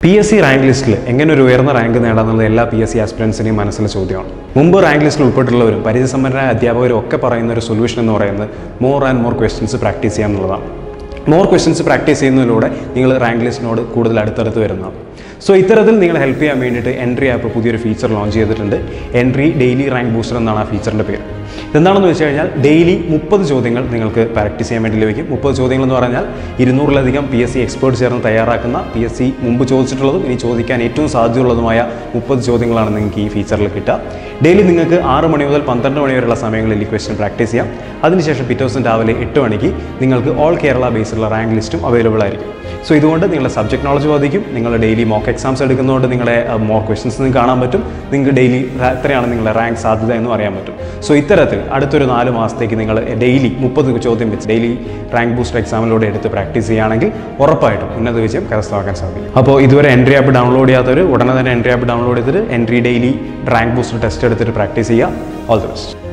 P S C rank ലിസ്റ്റിൽ എങ്ങനെ ഒരു ഉയർന്ന റാങ്ക് നേടാന്നുള്ളത് എല്ലാ പി എസ് സി ആസ്പിറൻസിനെയും മനസ്സിലെ ചോദ്യമാണ് മുമ്പ് റാങ്ക് ലിസ്റ്റിൽ ഉൾപ്പെട്ടുള്ളവരും പരിചയസമ്പന്നരായ അധ്യാപകരും ഒക്കെ പറയുന്ന ഒരു സൊല്യൂഷൻ എന്ന് പറയുന്നത് more and more questions practice ചെയ്യുക എന്നുള്ളതാണ് മോർ ക്വസ്റ്റ്യൻസ് പ്രാക്ടീസ് ചെയ്യുന്നതിലൂടെ നിങ്ങൾ റാങ്ക് ലിസ്റ്റിനോട് കൂടുതൽ അടുത്തടുത്ത് വരുന്നതാണ് സോ ഇത്തരത്തിൽ നിങ്ങൾ ഹെൽപ്പ് ചെയ്യാൻ വേണ്ടിയിട്ട് എൻട്രി ആപ്പ് പുതിയൊരു ഫീച്ചർ ലോഞ്ച് ചെയ്തിട്ടുണ്ട് എൻട്രി ഡെയിലി റാങ്ക് ബൂസ്റ്റർ എന്നാണ് ആ ഫീച്ചറിൻ്റെ പേര് എന്താണെന്ന് വെച്ച് കഴിഞ്ഞാൽ ഡെയിലി മുപ്പത് ചോദ്യങ്ങൾ നിങ്ങൾക്ക് പ്രാക്ടീസ് ചെയ്യാൻ വേണ്ടി ലഭിക്കും മുപ്പത് ചോദ്യങ്ങൾ എന്ന് പറഞ്ഞാൽ ഇരുന്നൂറിലധികം പി എസ് സി എക്സ്പേർട്ട് ചേർന്ന് തയ്യാറാക്കുന്ന പി എസ് സി മുമ്പ് ചോദിച്ചിട്ടുള്ളതും ഇനി ചോദിക്കാൻ ഏറ്റവും സാധ്യതയുള്ളതുമായ മുപ്പത് ചോദ്യങ്ങളാണ് നിങ്ങൾക്ക് ഈ ഫീച്ചറിൽ കിട്ടുക ഡെയിലി നിങ്ങൾക്ക് ആറ് മണി മുതൽ പന്ത്രണ്ട് മണി വരെയുള്ള സമയങ്ങളിൽ ഈ ക്വസ്റ്റ്യൻ പ്രാക്ടീസ് ചെയ്യാം അതിനുശേഷം പിറ്റേ ദിവസം രാവിലെ എട്ട് മണിക്ക് നിങ്ങൾക്ക് ഓൾ കേരള ബേസിലുള്ള റാങ്ക് ലിസ്റ്റും അവൈലബിൾ ആയിരിക്കും സോ ഇതുകൊണ്ട് നിങ്ങളുടെ സബ്ജക്ട് നോളജ് വർദ്ധിക്കും നിങ്ങൾ ഡെയിലി മോക്ക് എക്സാംസ് എടുക്കുന്നതുകൊണ്ട് നിങ്ങളുടെ മോർ ക്വസ്റ്റ്യൻസ് നിങ്ങൾക്ക് കാണാൻ പറ്റും നിങ്ങൾക്ക് ഡെയിലി എത്രയാണ് നിങ്ങളുടെ റാങ്ക് സാധ്യത എന്നും അറിയാൻ പറ്റും സോ ഇത്തരത്തിൽ അടുത്തൊരു നാല് മാസത്തേക്ക് നിങ്ങൾ ഡെയിലി മുപ്പത് ചോദ്യം വെച്ച് ഡെയിലി റാങ്ക് ബൂസ്റ്റർ എക്സാമിലൂടെ എടുത്ത് പ്രാക്ടീസ് ചെയ്യുകയാണെങ്കിൽ ഉറപ്പായിട്ടും ഉന്നത വിജയം കരസ്ഥമാക്കാൻ സാധിക്കും അപ്പോൾ ഇതുവരെ എൻട്രി ആപ്പ് ഡൗൺലോഡ് ചെയ്യാത്തവർ ഉടനെ തന്നെ എൻട്രി ആപ്പ് ഡൗൺലോഡ് ചെയ്തിട്ട് Entri daily rank booster test എടുത്തിട്ട് പ്രാക്ടീസ് ചെയ്യുക ഓൾ ദി ബെസ്റ്റ്